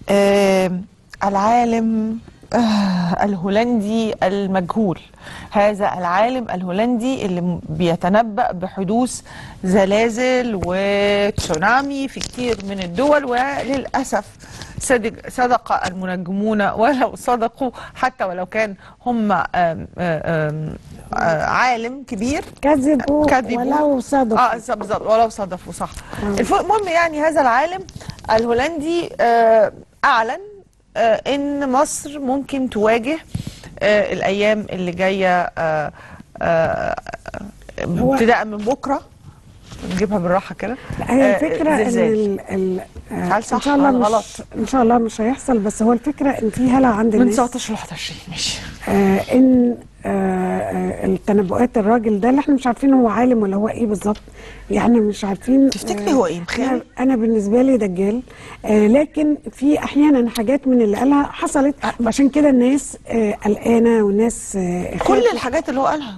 آه العالم آه الهولندي المجهول هذا العالم الهولندي اللي م- بيتنبأ بحدوث زلازل وتسونامي في كتير من الدول وللأسف صدق, صدق المنجمون ولو صدقوا حتى ولو كان هم آم آم آم آه عالم كبير كذبوا كذبوا. ولو صدقوا اه ز- بالظبط ولو صدفوا صح الف- المهم يعني هذا العالم الهولندي آه اعلن آه ان مصر ممكن تواجه آه الايام اللي جايه آه آه هو- ابتداء من بكره نجيبها بالراحه كده هي آه، الفكره ان زلزال. ال ال آه، هل صح ان شاء الله ولا مش غلط؟ ان شاء الله مش هيحصل بس هو الفكره ان في هلع عند من الناس 19 ل 21 ماشي آه ان آه آه التنبؤات الراجل ده اللي احنا مش عارفين هو عالم ولا هو ايه بالظبط يعني مش عارفين تفتكري هو إيه؟ مخيل؟ انا, أنا بالنسبه لي دجال آه لكن في احيانا حاجات من اللي قالها حصلت وعشان كده الناس آه قلقانه والناس آه كل خافت. الحاجات اللي هو قالها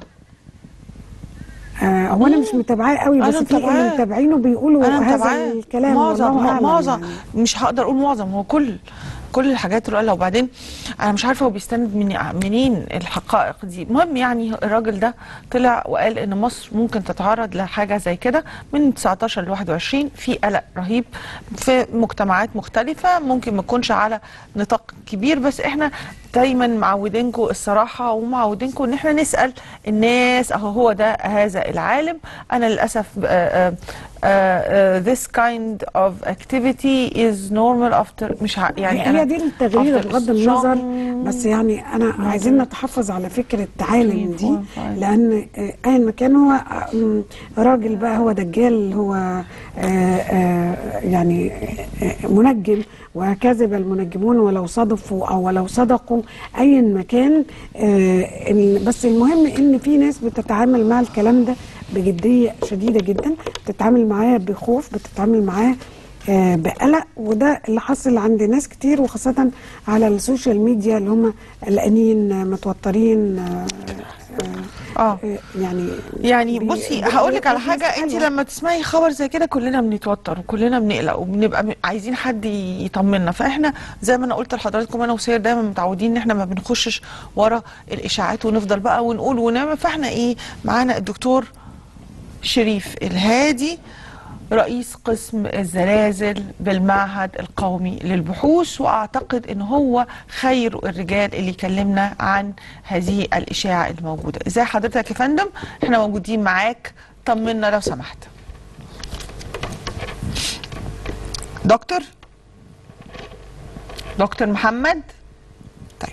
آه هو انا مش متابعاه قوي أنا بس في متابعاه. اللي متابعينه بيقولوا انا هذا متابعاه الكلام معظم والله أعلم معظم يعني. مش هقدر اقول معظم هو كل كل الحاجات اللي قالها وبعدين انا مش عارفه هو بيستند من منين الحقائق دي المهم يعني الراجل ده طلع وقال ان مصر ممكن تتعرض لحاجه زي كده من 19 ل 21 في قلق رهيب في مجتمعات مختلفه ممكن ما تكونش على نطاق كبير بس احنا دايما معودينكم الصراحه ومعودينكم ان احنا نسال الناس اهو هو ده هذا العالم انا للاسف آه، آه، آه، this kind of activity is normal after مش ع- يعني هي أنا دي التغيير after بغض strong النظر بس يعني انا عايزين نتحفظ على فكره عالم دي لان آه، ايا ما كان هو آه، م، راجل بقى هو دجال هو آه، آه، يعني آه، منجم وكذب المنجمون ولو صدفوا او ولو صدقوا ايا ما كان آه، ال- بس المهم ان في ناس بتتعامل مع الكلام ده بجديه شديده جدا بتتعامل معاه بخوف بتتعامل معاه آه، بقلق وده اللي حصل عند ناس كتير وخاصة على السوشيال ميديا اللي هم قلقانين آه، متوترين آه، اه آه، يعني يعني بي- بصي بي- هقول لك على بي- حاجه انت حلوة. لما تسمعي خبر زي كده كلنا بنتوتر وكلنا بنقلق وبنبقى م- عايزين حد يطمنا فاحنا زي ما انا قلت لحضراتكم انا وسير دايما متعودين ان احنا ما بنخشش ورا الاشاعات ونفضل بقى ونقول ونعمل فاحنا ايه معانا الدكتور شريف الهادي رئيس قسم الزلازل بالمعهد القومي للبحوث واعتقد ان هو خير الرجال اللي يكلمنا عن هذه الاشاعه الموجوده ازاي حضرتك يا فندم احنا موجودين معاك طمنا لو سمحت دكتور دكتور محمد طيب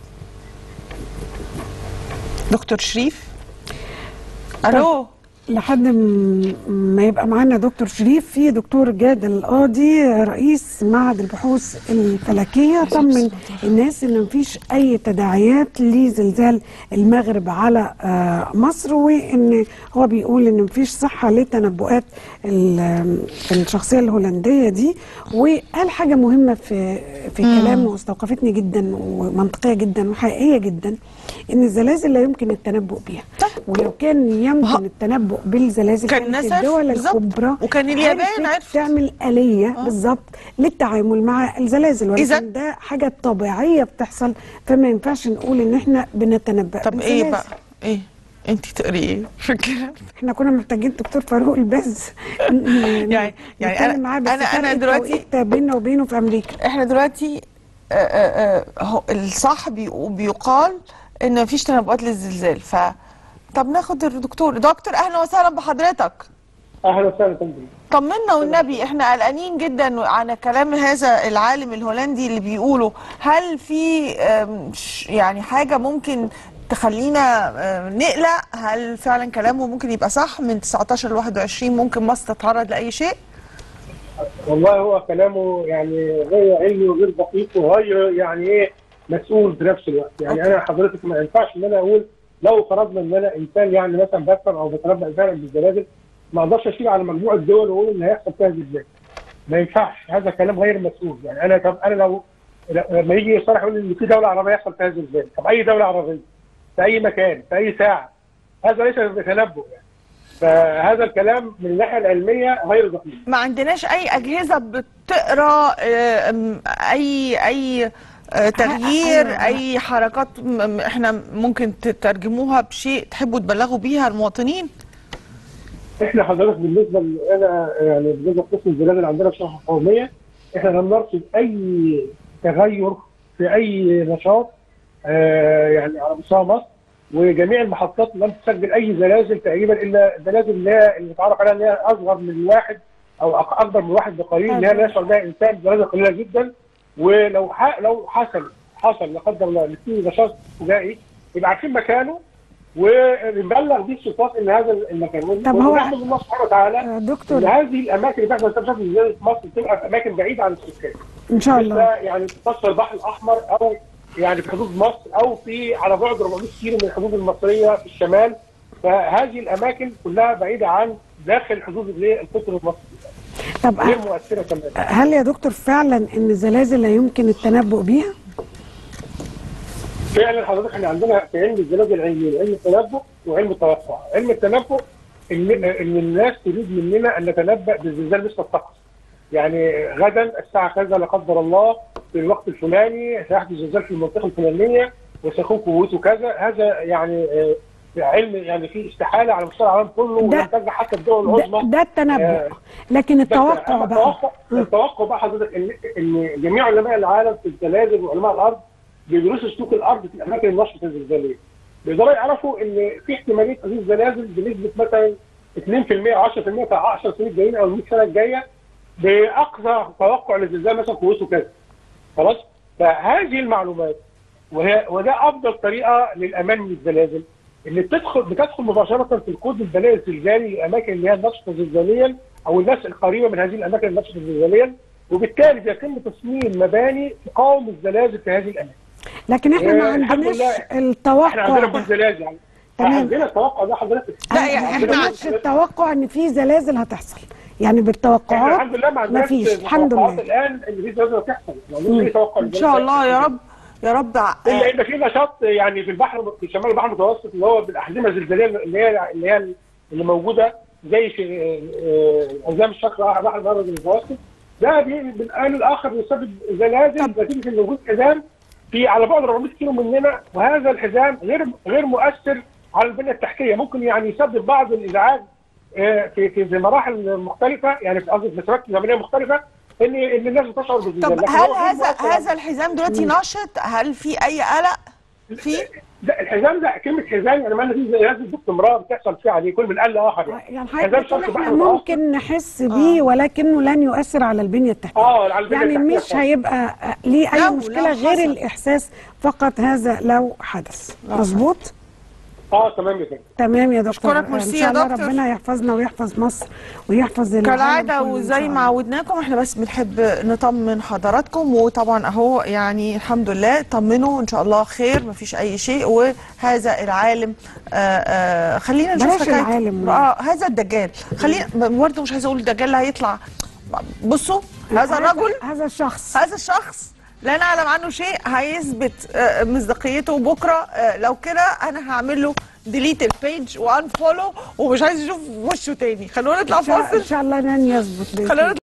دكتور شريف الو لحد م- ما يبقى معانا دكتور شريف في دكتور جاد القاضي رئيس معهد البحوث الفلكيه طمن الناس ان مفيش اي تداعيات لزلزال المغرب على آه، مصر وان هو بيقول ان مفيش صحه لتنبؤات ال- الشخصيه الهولنديه دي وقال حاجه مهمه في في كلامه واستوقفتني جدا ومنطقيه جدا وحقيقيه جدا ان الزلازل لا يمكن التنبؤ بيها ولو كان يمكن التنبؤ بالزلازل كان كانت نزل الدول بالظبط. الكبرى وكان اليابان عرفت عرفت. تعمل آلية بالظبط للتعامل مع الزلازل ولكن إذا- ده حاجة طبيعية بتحصل فما ينفعش نقول ان احنا بنتنبأ طب ايه بالزلازل. بقى ايه انت تقري ايه في الكلام احنا كنا محتاجين دكتور فاروق الباز يعني- يعني نتكلم أنا- معاه بس أنا- أنا فرق دلوقتي- التوقيت بيننا وبينه في امريكا احنا دلوقتي آه، آه، آه، هو الصح بيقو- بيقال ان مفيش تنبؤات للزلزال ف طب ناخد الدكتور دكتور اهلا وسهلا بحضرتك اهلا وسهلا فندم طمنا والنبي احنا قلقانين جدا على كلام هذا العالم الهولندي اللي بيقوله هل في آم، ش- يعني حاجة ممكن تخلينا آه، نقلق هل فعلا كلامه ممكن يبقى صح من 19 ل 21 ممكن مصر تتعرض لأي شيء والله هو كلامه يعني غير علمي وغير دقيق وغير يعني ايه مسؤول في نفس الوقت يعني أوكي. انا حضرتك ما ينفعش ان انا اقول لو فرضنا ان انا انسان يعني مثلا بفهم او بتنبأ فعلا بالزلازل ما اقدرش اشيل على مجموعه دول واقول ان هيحصل فيها زلزال ما ينفعش هذا كلام غير مسؤول يعني انا طب انا لو لما يجي يصرح يقول ان في دوله عربيه يحصل فيها زلزال طب اي دوله عربيه في اي مكان في اي ساعه هذا ليس بتنبؤ يعني فهذا الكلام من الناحيه العلميه غير دقيق ما عندناش اي اجهزه بتقرا آه، م- اي اي آه، تغيير أيوة. اي حركات م- م- احنا ممكن تترجموها بشيء تحبوا تبلغوا بيها المواطنين احنا حضرتك بالنسبه ل- انا يعني بالنسبه لقسم الزلازل اللي عندنا في الشرطه القوميه احنا لم نرصد اي تغير في اي نشاط آه يعني على مستوى مصر وجميع المحطات لم تسجل اي زلازل تقريبا الا الزلازل اللي هي اللي متعرف عليها ان هي اصغر من واحد او أق- اكبر من واحد بقليل اللي هي لا يشعر بها انسان زلازل قليله جدا ولو ح... لو حصل حصل لا قدر الله ان في نشاط فجائي يبقى عارفين مكانه ونبلغ بيه السلطات ان هذا المكان طب هو- ونحمد الله سبحانه وتعالى آه، ان دكتور هذه الاماكن اللي بتحصل استكشاف الزلازل في مصر بتبقى في اماكن بعيده عن السكان ان شاء مثل الله يعني تصل البحر الاحمر او يعني في حدود مصر او في على بعد 400 كيلو من الحدود المصريه في الشمال فهذه الاماكن كلها بعيده عن داخل حدود الايه القطر المصري طب غير مؤثره تماما هل يا دكتور فعلا ان الزلازل لا يمكن التنبؤ بيها؟ فعلا حضرتك احنا عندنا في علم الزلازل علمين علم التنبؤ وعلم التوقع علم التنبؤ ان ان الناس تريد مننا ان نتنبأ بالزلزال مثل الطقس يعني غدا الساعه كذا لا قدر الله في الوقت الفلاني سيحدث زلزال في المنطقه الفلانيه وسيكون قوته كذا هذا يعني آه، علم يعني فيه استحاله على مستوى العالم كله ده- ولم تنجح حتى الدول ده, العظمى ده التنبؤ آه، لكن بس التوقع أما بقى التوقع التوقع بقى حضرتك ان ان جميع علماء العالم في الزلازل وعلماء الارض بيدرسوا سلوك الارض في الاماكن النشطه الزلزاليه بيقدروا يعرفوا ان في احتماليه حدوث زلازل بنسبه مثلا 2% او 10% في 10 سنين الجايين او 100 سنه الجايه باقصى توقع للزلزال مثلا قوته كذا خلاص فهذه المعلومات وهي وده افضل طريقه للامان من الزلازل اللي بتدخل بتدخل مباشره في الكود البلاغي الزلزالي للاماكن اللي هي النشطه زلزاليا او الناس القريبه من هذه الاماكن النشطه زلزاليا وبالتالي بيتم تصميم مباني تقاوم الزلازل في هذه الاماكن. لكن احنا ما آه، الحمد عندناش لله. احنا التوقع عندنا كود ده زلازل يعني تمام. عندنا التوقع ده حضرتك لا، يعني ما إحنا عندناش التوقع ان في زلازل هتحصل يعني احنا بالتوقعات الحمد لله ما عندناش مفيش الحمد توقعات لله الان ان في زلازل هتحصل ما عندناش اي توقع ان شاء الله يا رب يا رب الا ان في نشاط يعني في البحر في شمال البحر المتوسط اللي هو بالاحزمه الزلزاليه اللي هي اللي هي اللي موجوده زي في آه، انظام الشرق بحر الابيض المتوسط ده بي- بالان الاخر بيسبب زلازل نتيجه ان وجود حزام في على بعد 400 كيلو مننا وهذا الحزام غير غير مؤثر على البنيه التحتيه ممكن يعني يسبب بعض الازعاج آه، في في في مراحل مختلفه يعني في قصدي في مسافات زمنيه مختلفه ان ان الناس بتشعر بالزلزال طب لكن هل هو غير هذا مؤثر هذا الحزام دلوقتي ناشط هل في اي قلق فيه ده الحزام ده كلمه حزام يعني معنى في زلازل باستمرار بتحصل فيه عليه كل من قال لاخر يعني يعني حزام حضرتك شرق بتقول بحر احنا متوسط. ممكن نحس بيه ولكنه لن يؤثر على البنيه التحتيه اه على البنية يعني التحتية مش خالص. هيبقى ليه اي لو- مشكله لو غير حصل. الاحساس فقط هذا لو حدث مظبوط اه تمام يا فندم تمام يا دكتور أشكرك ان ميرسي شاء يا الله دكتور. ربنا يحفظنا ويحفظ مصر ويحفظ العالم كالعادة كله إن وزي شاء ما الله. عودناكم احنا بس بنحب نطمن حضراتكم وطبعا اهو يعني الحمد لله طمنوا ان شاء الله خير مفيش اي شيء وهذا العالم آه آه خلينا نشوف بلاش حكاية- العالم. اه هذا الدجال خلينا برضه مش عايزه اقول الدجال اللي هيطلع بصوا هذا الرجل هذا الشخص هذا الشخص لا نعلم عنه شيء هيثبت آه، مصداقيته بكره آه، لو كده انا هعمل له ديليت البيج وان فولو ومش عايز اشوف وشه تاني خلونا نطلع إن شاء- فاصل ان شاء الله لن يثبت بإذن خلونا